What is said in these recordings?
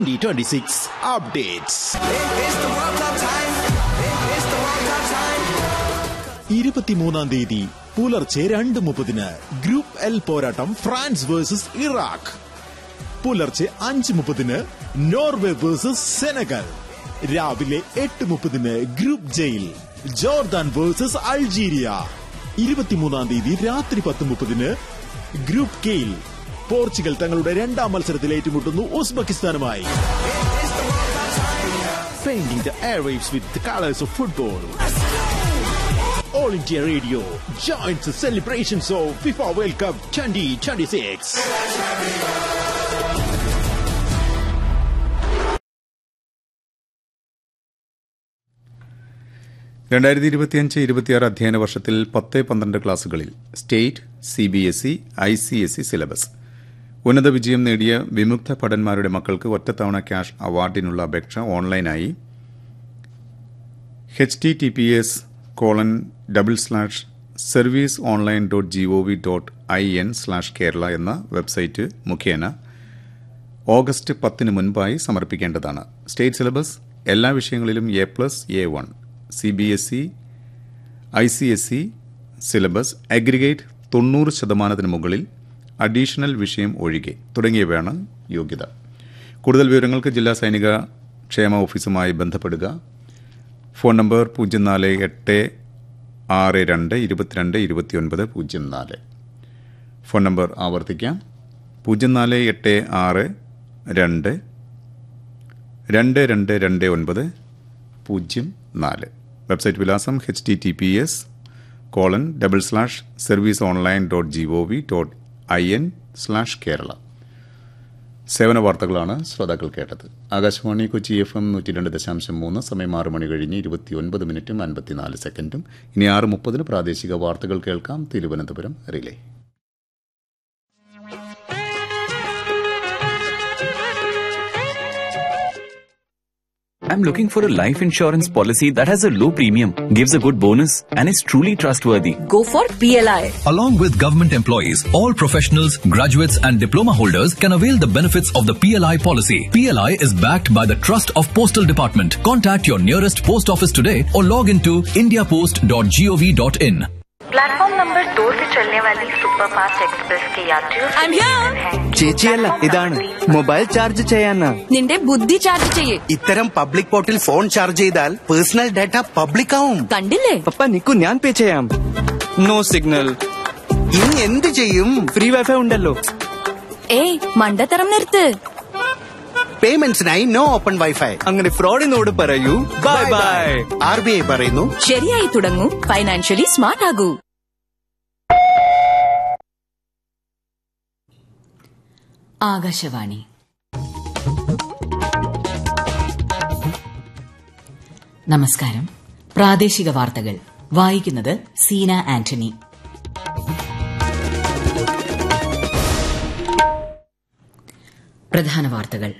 2026 updates. ഇരുപത്തിമൂന്നാം തീയതി പുലർച്ചെ രണ്ട് മുപ്പതിന് ഗ്രൂപ്പ് എൽ പോരാട്ടം ഫ്രാൻസ് വേഴ്സസ് ഇറാഖ് പുലർച്ചെ അഞ്ച് മുപ്പതിന് നോർവേ വേഴ്സസ് സെനഗൽ രാവിലെ എട്ട് മുപ്പതിന് ഗ്രൂപ്പ് ജയിൽ ജോർദാൻ വേഴ്സസ് അൾജീരിയ ഇരുപത്തിമൂന്നാം തീയതി രാത്രി പത്ത് മുപ്പതിന് ഗ്രൂപ്പ് കെയിൽ പോർച്ചുഗൽ തങ്ങളുടെ രണ്ടാം മത്സരത്തിൽ ഏറ്റുമുട്ടുന്നു ഉസ്ബെക്കിസ്ഥാനുമായി Painting the airwaves with the colors of football. All India Radio joins the celebrations of FIFA World Cup 2026. രണ്ടായിരത്തി ഇരുപത്തിയഞ്ച് ഇരുപത്തിയാറ് അധ്യയന വർഷത്തിൽ പത്ത് പന്ത്രണ്ട് ക്ലാസുകളിൽ state C B S E I C S E syllabus ഉന്നത വിജയം നേടിയ വിമുക്ത ഭടന്മാരുടെ മക്കൾക്ക് ഒറ്റത്തവണ ക്യാഷ് അവാർഡിനുള്ള അപേക്ഷ ഓൺലൈനായി H T T P S colon double slash service online dot G O V dot I N slash Kerala എന്ന വെബ്സൈറ്റ് മുഖേന ഓഗസ്റ്റ് പത്തിന് മുൻപായി സമർപ്പിക്കേണ്ടതാണ് സ്റ്റേറ്റ് സിലബസ് എല്ലാ വിഷയങ്ങളിലും A plus A one C B S E I C S E syllabus aggregate തൊണ്ണൂറ് ശതമാനത്തിന് മുകളിൽ additional വിഷയം ഒഴികെ തുടങ്ങിയവയാണ് യോഗ്യത കൂടുതൽ വിവരങ്ങൾക്ക് ജില്ലാ സൈനിക ക്ഷേമ ഓഫീസുമായി ബന്ധപ്പെടുക ഫോൺ നമ്പർ പൂജ്യം നാല് എട്ട് ആറ് രണ്ട് ഇരുപത്തിരണ്ട് ഇരുപത്തിയൊൻപത് പൂജ്യം നാല് ഫോൺ നമ്പർ ആവർത്തിക്കാം പൂജ്യം നാല് എട്ട് ആറ് രണ്ട് രണ്ട് രണ്ട് രണ്ട് ഒൻപത് പൂജ്യം നാല് വെബ്സൈറ്റ് വിലാസം H T T P S colon double slash service online dot G O V dot I N slash Kerala സേവന വാർത്തകളാണ് ശ്രോതാക്കൾ കേട്ടത് ആകാശവാണി കൊച്ചി എഫ് എം നൂറ്റി രണ്ട് ദശാംശം മൂന്ന് സമയം ആറ് മണി കഴിഞ്ഞ് ഇരുപത്തിയൊൻപത് മിനിറ്റും അൻപത്തിനാല് സെക്കൻഡും ഇനി ആറ് മുപ്പതിന് പ്രാദേശിക വാർത്തകൾ കേൾക്കാം Thiruvananthapuram relay I'm looking for a life insurance policy that has a low premium, gives a good bonus, and is truly trustworthy. Go for PLI. Along with government employees, all professionals, graduates, and diploma holders can avail the benefits of the PLI policy. PLI is backed by the Trust of Postal Department. Contact your nearest post office today or log into indiapost.gov.in. Platform number दो से चलने वाली superfast express के यात्रियों से I'm here. निवेदन है ചേച്ചിയല്ല ഇതാണ് മൊബൈൽ ചാർജ് ചെയ്യാനാ നിന്റെ ബുദ്ധി ചാർജ് ചെയ്യേ ഇത്തരം പബ്ലിക് പോർട്ടിൽ ഫോൺ ചാർജ് ചെയ്താൽ പേഴ്സണൽ ഡാറ്റ പബ്ലിക് ആവും കണ്ടില്ലേ പപ്പ നിക്കു ഞാൻ പേ ചെയ്യാം നോ സിഗ്നൽ ഇനി എന്ത് ചെയ്യും ഫ്രീ വൈഫൈ ഉണ്ടല്ലോ ഏയ് മണ്ടത്തരം നിർത്ത് പേയ്മെന്റ്സിനായി നോ ഓപ്പൺ വൈഫൈ അങ്ങനെ ഫ്രോഡിനോട് പറയൂ bye bye R B I പറയുന്നു ശരിയായി തുടങ്ങൂ ഫൈനാൻഷ്യലി സ്മാർട്ട് ആകൂ ആകാശവാണി നമസ്കാരം പ്രാദേശിക വാർത്തകൾ വായിക്കുന്നത് സീന ആന്റണി പ്രധാന വാർത്തകൾ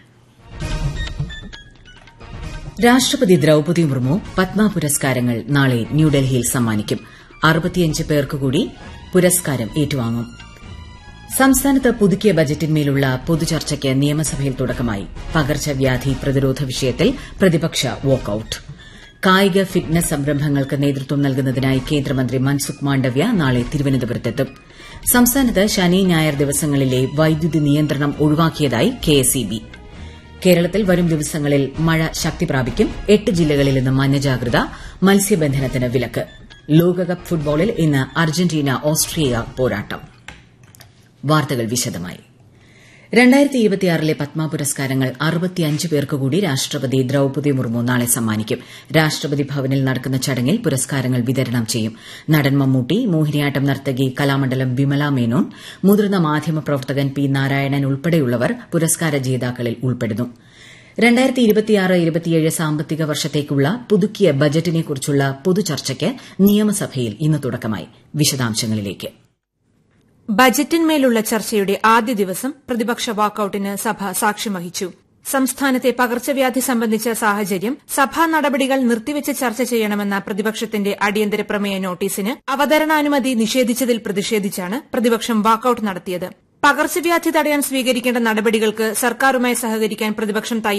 രാഷ്ട്രപതി ദ്രൌപതി മുർമു പത്മ പുരസ്കാരങ്ങൾ നാളെ ന്യൂഡൽഹിയിൽ സമ്മാനിക്കും അറുപത്തിയഞ്ച് പേർക്ക് കൂടി പുരസ്കാരം ഏറ്റുവാങ്ങും സംസ്ഥാനത്ത് പുതുക്കിയ ബജറ്റിന്മേലുള്ള പൊതുചർച്ചയ്ക്ക് നിയമസഭയിൽ തുടക്കമായി പകർച്ചവ്യാധി പ്രതിരോധ വിഷയത്തിൽ പ്രതിപക്ഷ വാക്കൌട്ട് കായിക ഫിറ്റ്നസ് സംരംഭങ്ങൾക്ക് നേതൃത്വം നൽകുന്നതിനായി കേന്ദ്രമന്ത്രി മൻസുഖ് മാണ്ഡവ്യ നാളെ തിരുവനന്തപുരത്തെത്തും സംസ്ഥാനത്ത് ശനി ഞായർ ദിവസങ്ങളിലെ വൈദ്യുതി നിയന്ത്രണം ഒഴിവാക്കിയതായി കെഎസ്ഇബി കേരളത്തിൽ വരും ദിവസങ്ങളിൽ മഴ ശക്തി പ്രാപിക്കും എട്ട് ജില്ലകളിൽ ഇന്ന് മഞ്ഞജാഗ്രത മത്സ്യബന്ധനത്തിന് വിലക്ക് ലോകകപ്പ് ഫുട്ബോളിൽ ഇന്ന് അർജന്റീന ഓസ്ട്രിയ പോരാട്ടം വാർത്തകൾ വിശദമായി രണ്ടായിരത്തി ഇരുപത്തിയാറിലെ പത്മ പുരസ്കാരങ്ങൾ അറുപത്തിയഞ്ച് പേർക്ക് കൂടി രാഷ്ട്രപതി ദ്രൌപതി മുർമു നാളെ സമ്മാനിക്കും രാഷ്ട്രപതി ഭവനിൽ നടക്കുന്ന ചടങ്ങിൽ പുരസ്കാരങ്ങൾ വിതരണം ചെയ്യും നടൻ മമ്മൂട്ടി മോഹിനിയാട്ടം നർത്തകി കലാമണ്ഡലം വിമല മേനോൻ മുതിർന്ന മാധ്യമപ്രവർത്തകൻ പി നാരായണൻ ഉൾപ്പെടെയുള്ളവർ പുരസ്കാര ജേതാക്കളിൽ ഉൾപ്പെടുന്നു രണ്ടായിരത്തി ഇരുപത്തിയാറ് ഇരുപത്തിയേഴ് സാമ്പത്തിക വർഷത്തേക്കുള്ള പുതുക്കിയ ബജറ്റിനെക്കുറിച്ചുള്ള പൊതുചർച്ചയ്ക്ക് നിയമസഭയിൽ ഇന്ന് തുടക്കമായി വിശദാംശങ്ങളിലേക്ക് ബജറ്റിന്മേലുള്ള ചർച്ചയുടെ ആദ്യ ദിവസം പ്രതിപക്ഷ വാക്കൌട്ടിന് സഭ സാക്ഷ്യം വഹിച്ചു സംസ്ഥാനത്തെ പകർച്ചവ്യാധി സംബന്ധിച്ച സാഹചര്യം സഭാ നടപടികൾ നിർത്തിവച്ച് ചർച്ച ചെയ്യണമെന്ന പ്രതിപക്ഷത്തിന്റെ അടിയന്തര പ്രമേയ നോട്ടീസിന് അവതരണാനുമതി നിഷേധിച്ചതിൽ പ്രതിഷേധിച്ചാണ് പ്രതിപക്ഷം വാക്കൌട്ട് നടത്തിയത് പകർച്ചവ്യാധി തടയാൻ സ്വീകരിക്കേണ്ട നടപടികൾക്ക് സർക്കാരുമായി സഹകരിക്കാൻ പ്രതിപക്ഷം തയ്യാറാണ്